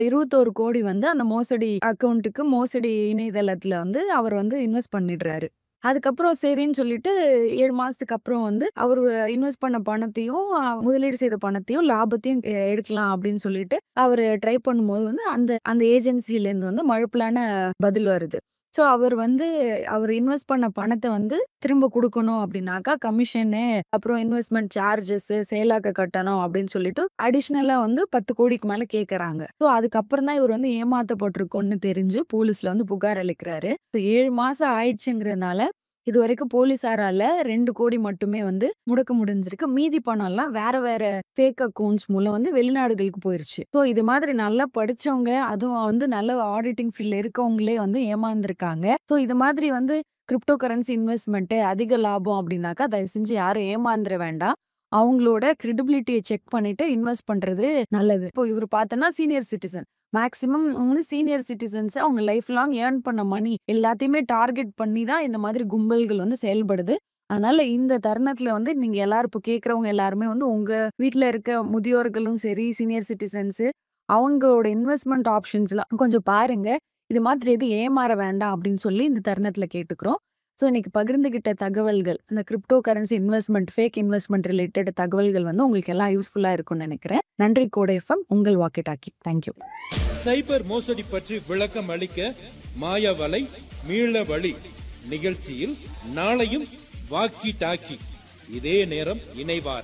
21 கோடி வந்து அந்த மோசடி அக்கவுண்ட்டுக்கு மோசடி இணையதளத்துல வந்து அவர் வந்து இன்வெஸ்ட் பண்ணிடுறாரு. அதுக்கப்புறம் சரின்னு சொல்லிட்டு 7 மாசத்துக்கு அப்புறம் வந்து அவரு இன்வெஸ்ட் பண்ண பணத்தையும், அ முதலீடு செய்த பணத்தையும், லாபத்தையும் எ எடுக்கலாம் அப்படின்னு சொல்லிட்டு அவரு ட்ரை பண்ணும்போது வந்து அந்த அந்த ஏஜென்சிலேருந்து வந்து மழுப்பலான பதில் வருது. ஸோ அவர் வந்து அவர் இன்வெஸ்ட் பண்ண பணத்த வந்து திரும்ப குடுக்கணும் அப்படின்னாக்கா கமிஷனு, அப்புறம் இன்வெஸ்ட்மென்ட் சார்ஜஸு, செயலாக்க கட்டணம் அப்படின்னு சொல்லிட்டு அடிஷனலா வந்து 10 கோடிக்கு மேல கேட்கறாங்க. ஸோ அதுக்கப்புறம் தான் இவர் வந்து ஏமாத்தப்பட்டிருக்கோம்னு தெரிஞ்சு போலீஸ்ல வந்து புகார் அளிக்கிறாரு. இப்போ 7 மாசம் ஆயிடுச்சுங்கிறதுனால இதுவரைக்கும் போலீஸாரால 2 கோடி மட்டுமே வந்து முடக்க முடிஞ்சிருக்கு. மீதி பணம்லாம் வேற வேற ஃபேக் அக்கவுண்ட்ஸ் மூலம் வந்து வெளிநாடுகளுக்கு போயிருச்சு. ஸோ இது மாதிரி நல்லா படிச்சவங்க, அதுவும் வந்து நல்ல ஆடிட்டிங் ஃபீல்ட்ல இருக்கவங்களே வந்து ஏமாந்துருக்காங்க. ஸோ இது மாதிரி வந்து கிரிப்டோ கரன்சி இன்வெஸ்ட்மென்ட் அதிக லாபம் அப்படின்னாக்கா தயவு செஞ்சு யாரும் ஏமாந்துற வேண்டாம். அவங்களோட கிரெடிபிலிட்டிய செக் பண்ணிட்டு இன்வெஸ்ட் பண்றது நல்லது. இப்போ இவரு பார்த்தோன்னா சீனியர் சிட்டிசன். மேக்ஸிமம் வந்து சீனியர் சிட்டிசன்ஸ் அவங்க லைஃப் லாங் ஏர்ன் பண்ண மணி எல்லாத்தையுமே டார்கெட் பண்ணி தான் இந்த மாதிரி கும்பல்கள் வந்து செயல்படுது. அதனால இந்த தருணத்துல வந்து நீங்க எல்லாரும் இப்போ கேட்கிறவங்க எல்லாருமே வந்து உங்க வீட்ல இருக்க முதியோர்களும் சரி, சீனியர் சிட்டிசன்ஸு அவங்களோட இன்வெஸ்ட்மென்ட் ஆப்ஷன்ஸ்லாம் கொஞ்சம் பாருங்க. இது மாதிரி எதுவும் ஏமாற வேண்டாம் அப்படின்னு சொல்லி இந்த தருணத்துல கேட்டுக்கிறோம். ஸோ இன்னைக்கு பகிர்ந்துகிட்ட தகவல்கள், அந்த crypto currency investment, fake investment related தகவல்கள் வந்து உங்களுக்கு எல்லாம் யூஸ்ஃபுல்லா இருக்கும்னு நெனைக்கிறேன். நன்றி கோடை எஃப்எம். உங்கள் walkie talkie. Thank you. Cyber மோசடி பற்றி விளக்கம் அளிக்க மாயவலை மீள வழி நிகழ்ச்சியில் நாளையும் வாக்கி டாக்கி இதே நேரம் இணைவார்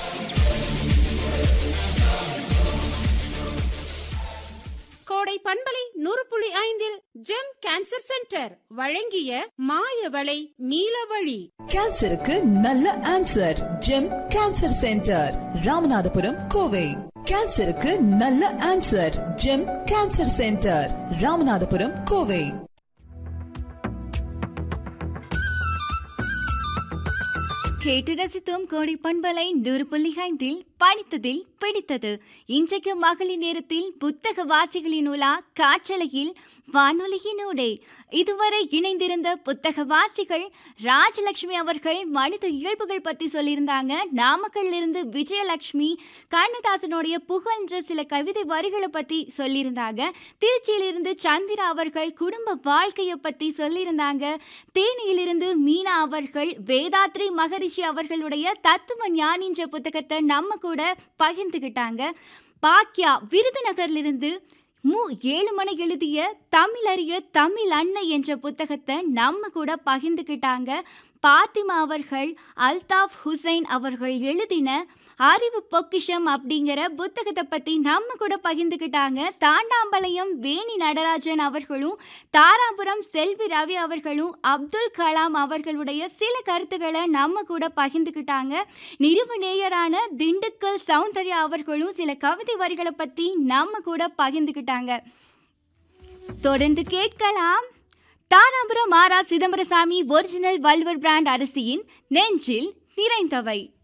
கோடை பண்பலை நூறு புள்ளி ஐந்தில் ஜெம் கேன்சர் சென்டர் வழங்கிய மாயவளை நீலவழி கேன்சருக்கு நல்ல answer gem cancer centre Ramanathapuram Kovai கேன்சருக்கு நல்ல answer gem cancer centre Ramanathapuram Kovai கேட்டு ரசித்தோம் கோடை பண்பலை நூறு புள்ளி ஐந்தில் படித்ததில் பிடித்தது இன்றைக்கு மகளிர் நேரத்தில் புத்தக வாசிகளின் உலா காற்றலையில் வானொலியினோடே இதுவரை இணைந்திருந்த புத்தக வாசிகள் ராஜலட்சுமி அவர்கள் மனித இயல்புகள் பற்றி சொல்லியிருந்தாங்க நாமக்கல்ல இருந்து விஜயலட்சுமி கண்ணதாசனுடைய புகழ்ந்த சில கவிதை வரிகளை பற்றி சொல்லியிருந்தாங்க திருச்சியிலிருந்து சந்திரா அவர்கள் குடும்ப வாழ்க்கையை பற்றி சொல்லியிருந்தாங்க தேனியிலிருந்து மீனா அவர்கள் வேதாத்ரி மகரிஷி அவர்களுடைய தத்துவ ஞானின்ற புத்தகத்தை நம்ம கூட பகிர்ந்துக்கிட்டாங்க பாக்யா விருதுநகர்லிருந்து மு ஏழுமலை எழுதிய தமிழறிய தமிழ் அன்னை என்ற புத்தகத்தை நம்ம கூட பகிர்ந்துக்கிட்டாங்க பாத்திமா அவர்கள் அல்தாஃப் ஹுசைன் அவர்கள் எழுதின அறிவு பொக்கிஷம் அப்படிங்கிற புத்தகத்தை பற்றி நம்ம கூட பகிர்ந்துக்கிட்டாங்க தாண்டாம்பாளையம் வேணி நடராஜன் அவர்களும் தாராபுரம் செல்வி ரவி அவர்களும் அப்துல் கலாம் அவர்களுடைய சில கருத்துக்களை நம்ம கூட பகிர்ந்துக்கிட்டாங்க நிறுவ நேயரான திண்டுக்கல் சௌந்தர்யா அவர்களும் சில கவிதை வரிகளை பற்றி நம்ம கூட பகிர்ந்துக்கிட்டாங்க தொடர்ந்து கேட்கலாம் தாராபுரம் ஆரா சிதம்பரசாமி ஒரிஜினல் வல்வர் பிராண்ட் அரிசியின் நெஞ்சில் நிறைந்தவை